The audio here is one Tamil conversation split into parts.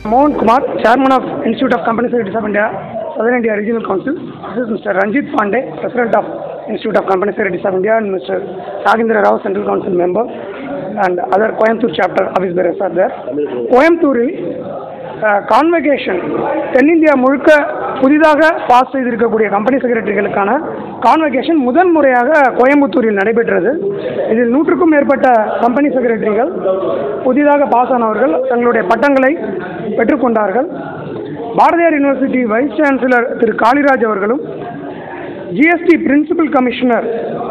Mohan Kumar, Chairman of Institute of Company Secretaries of India, Southern India Regional Council. This is Mr. Ranjit Pandey, President of Institute of Company Secretaries of India, and Mr. Nagendra Rao, Central Council member, and other Coimbatore chapter office bearers are there. கோயம்புத்தூரில் கான்வெகேஷன் தென்னிந்தியா முழுக்க புதிதாக பாஸ் செய்திருக்கக்கூடிய கம்பெனி செக்ரட்டரிகளுக்கான கான்வெகேஷன் முதன் முறையாக கோயம்புத்தூரில் நடைபெற்றது இதில் நூற்றுக்கும் மேற்பட்ட கம்பெனி செக்ரட்டரிகள் புதிதாக பாஸ் ஆனவர்கள் தங்களுடைய பட்டங்களை பெற்றுக்கொண்டார்கள் பாரதியார் யூனிவர்சிட்டி வைஸ் சான்சலர் திரு காளிராஜ் அவர்களும் ஜிஎஸ்டி பிரின்சிபல் கமிஷனர்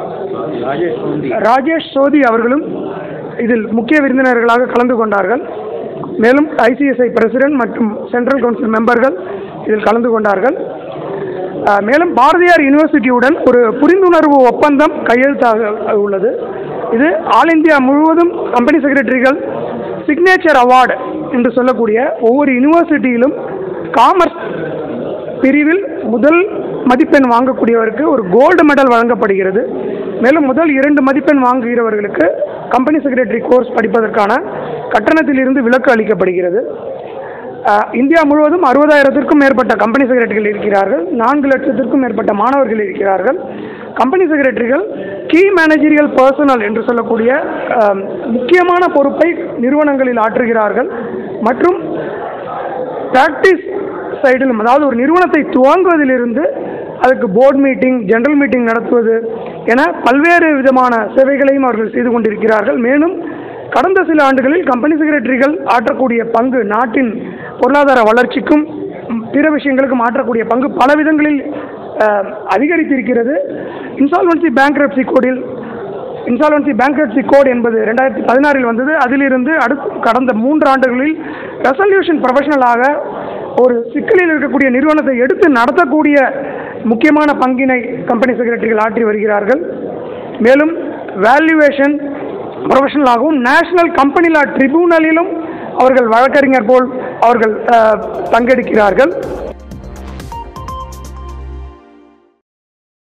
ராஜேஷ் சோதி அவர்களும் இதில் முக்கிய விருந்தினர்களாக கலந்து கொண்டார்கள் மேலும் ஐசிஎஸ்ஐ பிரசிடென்ட் மற்றும் சென்ட்ரல் கவுன்சில் மெம்பர்கள் இதில் கலந்து கொண்டார்கள் அஹ், மேலும் பாரதியார் யூனிவர்சிட்டியுடன் ஒரு புரிந்துணர்வு ஒப்பந்தம் கையெழுத்தாக உள்ளது இது ஆல் இந்தியா முழுவதும் கம்பெனி செக்ரட்டரிகள் சிக்னேச்சர் அவார்டு என்று சொல்லக்கூடிய ஒவ்வொரு யூனிவர்சிட்டியிலும் காமர்ஸ் பிரிவில் முதல் மதிப்பெண் வாங்கக்கூடியவருக்கு ஒரு கோல்டு மெடல் வழங்கப்படுகிறது மேலும் முதல் இரண்டு மதிப்பெண் வாங்குகிறவர்களுக்கு கம்பெனி செக்ரட்டரி கோர்ஸ் படிப்பதற்கான கட்டணத்திலிருந்து விலக்கு அளிக்கப்படுகிறது அஹ், இந்தியா முழுவதும் அறுபதாயிரத்திற்கும் மேற்பட்ட கம்பெனி செக்ரட்டரிகள் இருக்கிறார்கள் நான்கு லட்சத்திற்கும் மேற்பட்ட மாணவர்கள் இருக்கிறார்கள் கம்பெனி செக்ரட்டரிகள் கீ மேனேஜரியல் பர்சனல் என்று சொல்லக்கூடிய அஹ், முக்கியமான பொறுப்பை நிறுவனங்களில் ஆற்றுகிறார்கள் மற்றும் ப்ராக்டிஸ் சைடிலும் அதாவது ஒரு நிறுவனத்தை துவங்குவதிலிருந்து அதுக்கு போர்ட் மீட்டிங் ஜெனரல் மீட்டிங் நடத்துவது என பல்வேறு விதமான சேவைகளையும் அவர்கள் செய்து கொண்டிருக்கிறார்கள் மேலும் கடந்த சில ஆண்டுகளில் கம்பெனி செக்ரட்டரிகள் ஆற்றக்கூடிய பங்கு நாட்டின் பொருளாதார வளர்ச்சிக்கும் ம், பிற விஷயங்களுக்கும் ஆற்றக்கூடிய பங்கு பல விதங்களில் அஹ், அதிகரித்திருக்கிறது இன்சால்வன்சி பேங்க்ரப்சி கோடில் இன்சால்வன்சி பேங்க்ரப்சி கோட் என்பது ரெண்டாயிரத்தி பதினாறில் வந்தது அதிலிருந்து அடுத்து கடந்த மூன்று ஆண்டுகளில் ரெசல்யூஷன் ப்ரொஃபஷனலாக ஒரு சிக்கலில் இருக்கக்கூடிய நிறுவனத்தை எடுத்து நடத்தக்கூடிய முக்கியமான பங்கினை கம்பெனி செக்ரட்டரிகள் ஆற்றி வருகிறார்கள் மேலும் வேல்யூவேஷன் ப்ரொஃபஷனலாகவும் நேஷனல் கம்பெனி லா ட்ரிபியூனலிலும் அவர்கள் வழக்கறிஞர் போல் அவர்கள் அஹ், பங்கெடுக்கிறார்கள்